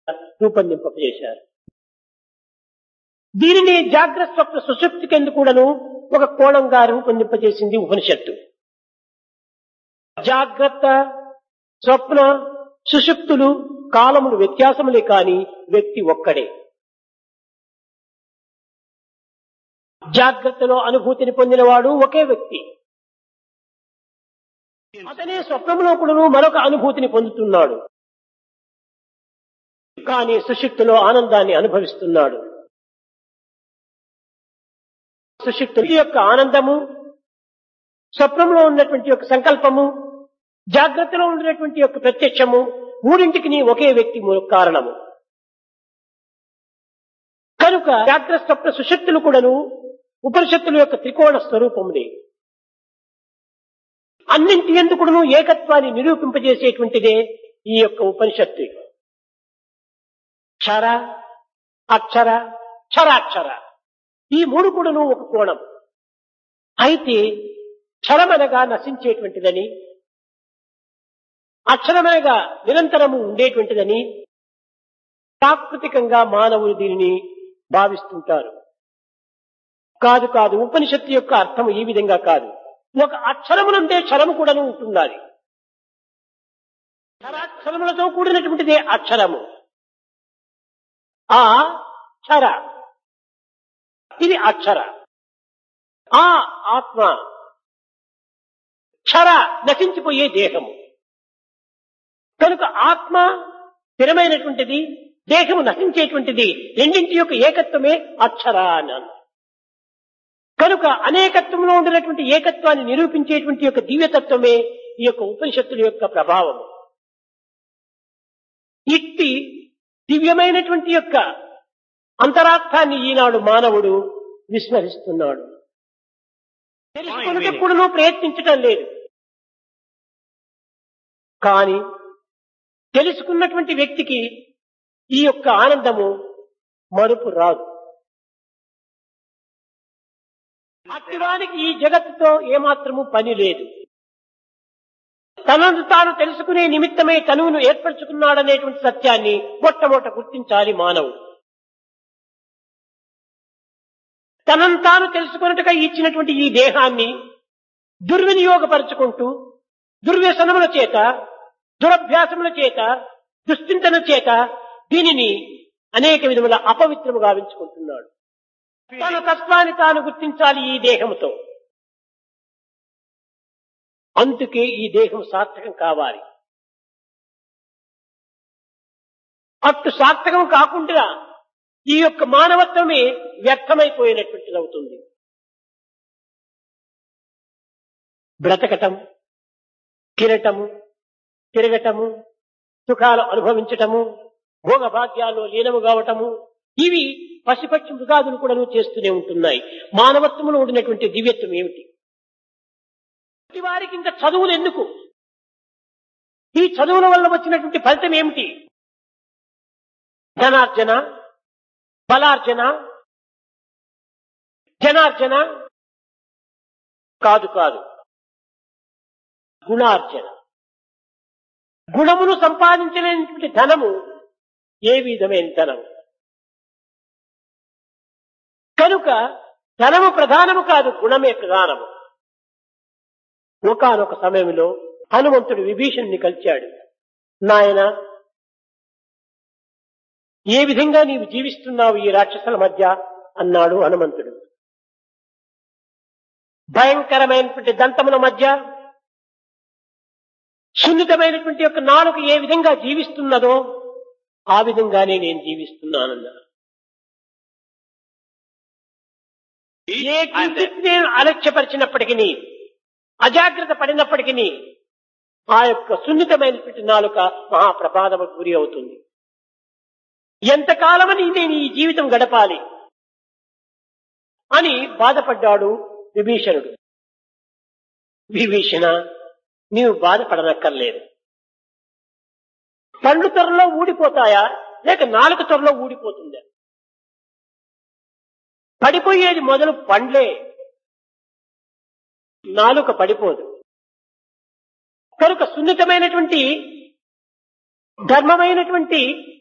రూపొందింపజేశారు దీనిని జాగ్రత్త స్వప్న సుశక్తి కింద కూడాను ఒక కోణంగా రూపొందింపజేసింది ఉపనిషత్తు జాగ్రత్త స్వప్న సుషుప్తులు కాలములు వ్యత్యాసములే కాని వ్యక్తి ఒక్కడే జాగ్రత్తలో అనుభూతిని పొందినవాడు ఒకే వ్యక్తి అతనే స్వప్నంలో కూడాను మరొక అనుభూతిని పొందుతున్నాడు కానీ సుషుప్తిలో ఆనందాన్ని అనుభవిస్తున్నాడు సుషుప్తి యొక్క ఆనందము స్వప్నంలో ఉన్నటువంటి యొక్క సంకల్పము జాగ్రత్తలో ఉన్నటువంటి యొక్క ప్రత్యక్షము మూడింటికి నీ ఒకే వ్యక్తి మూల కారణము కనుక జాగ్రత్త స్వప్న సుశక్తులు కూడాను ఉపనిషత్తుల యొక్క త్రికోణ స్వరూపములే అన్నింటి ఎందుకును ఏకత్వాన్ని నిరూపింపజేసేటువంటిదే ఈ యొక్క ఉపనిషత్తు క్షర అక్షర క్షరాక్షర ఈ మూడు కూడాను ఒక కోణం అయితే క్షరమనగా నశించేటువంటిదని అక్షరమనగా నిరంతరము ఉండేటువంటిదని ప్రాకృతికంగా మానవులు దీనిని భావిస్తుంటారు కాదు కాదు ఉపనిషత్తు యొక్క అర్థం ఈ విధంగా కాదు ఒక అక్షరమునంటే క్షరము కూడాను ఉంటున్నది క్షరాక్షరములతో కూడినటువంటిదే అక్షరము ఆ క్షర ఇది అక్షర ఆ ఆత్మ క్షర నశించిపోయే దేహము కనుక ఆత్మ స్థిరమైనటువంటిది దేహము నశించేటువంటిది రెండింటి యొక్క ఏకత్వమే అక్షర అన్నాను కనుక అనేకత్వంలో ఉండినటువంటి ఏకత్వాన్ని నిరూపించేటువంటి యొక్క దివ్యతత్వమే ఈ యొక్క ఉపనిషత్తుల యొక్క ప్రభావం ఇట్టి దివ్యమైనటువంటి యొక్క అంతరార్థాన్ని ఈనాడు మానవుడు విస్మరిస్తున్నాడు తెలుసుకునేటప్పుడు ప్రయత్నించటం లేదు కానీ తెలుసుకున్నటువంటి వ్యక్తికి ఈ యొక్క ఆనందము మరుపు రాదు అట్టివానికి ఈ జగత్తుతో ఏమాత్రము పని లేదు తనను తాను తెలుసుకునే నిమిత్తమే తనువును ఏర్పరచుకున్నాడనేటువంటి సత్యాన్ని మొట్టమొదట గుర్తించాలి మానవుడు తనను తాను తెలుసుకున్నట్టుగా ఇచ్చినటువంటి ఈ దేహాన్ని దుర్వినియోగపరుచుకుంటూ దుర్వ్యసనముల చేత దురభ్యాసముల చేత దుశ్చింతన చేత దీనిని అనేక విధముల అపవిత్రము గావించుకుంటున్నాడు తన తత్వాన్ని తాను గుర్తించాలి ఈ దేహముతో అందుకే ఈ దేహం సార్థకం కావాలి అటు సార్థకం కాకుండా ఈ యొక్క మానవత్వమే వ్యర్థమైపోయినటువంటిది అవుతుంది బ్రతకటం తిరటము తిరగటము సుఖాలు అనుభవించటము భోగభాగ్యాల్లో లీనము కావటము ఇవి పశుపక్షి మృగాదులు కూడా చేస్తూనే ఉంటున్నాయి మానవత్వంలో ఉండినటువంటి దివ్యత్వం ఏమిటి వారికి ఇంకా చదువులు ఎందుకు ఈ చదువుల వల్ల వచ్చినటువంటి ఫలితం ఏమిటి ధనార్జన బలార్జన జనార్జన కాదు కాదు గుణార్జన గుణమును సంపాదించలేనటువంటి ధనము ఏ విధమైన ధనము కనుక ధనము ప్రధానము కాదు గుణమే ప్రధానము ఒకనొక సమయంలో హనుమంతుడు విభీషణ్ణి కలిచాడు నాయన ఏ విధంగా నీవు జీవిస్తున్నావు ఈ రాక్షసుల మధ్య అన్నాడు హనుమంతుడు భయంకరమైనటువంటి దంతముల మధ్య సున్నితమైనటువంటి యొక్క నాలుగు ఏ విధంగా జీవిస్తున్నదో ఆ విధంగానే నేను జీవిస్తున్నానన్నా ఏ కించిత్ నేను అలక్ష్యపరిచినప్పటికీ అజాగ్రత్త పడినప్పటికీ ఆ యొక్క సున్నితమైనటువంటి నాలుక మహాప్రపాదము గురి అవుతుంది ఎంతకాలమని నేను ఈ జీవితం గడపాలి అని బాధపడ్డాడు విభీషణుడు విభీషణ నీవు బాధపడనక్కర్లేదు పండ్లు త్వరలో ఊడిపోతాయా లేక నాలుగు త్వరలో ఊడిపోతుందా పడిపోయేది మొదలు పండ్లే నాలుక పడిపోదు కనుక సున్నితమైనటువంటి ధర్మమైనటువంటి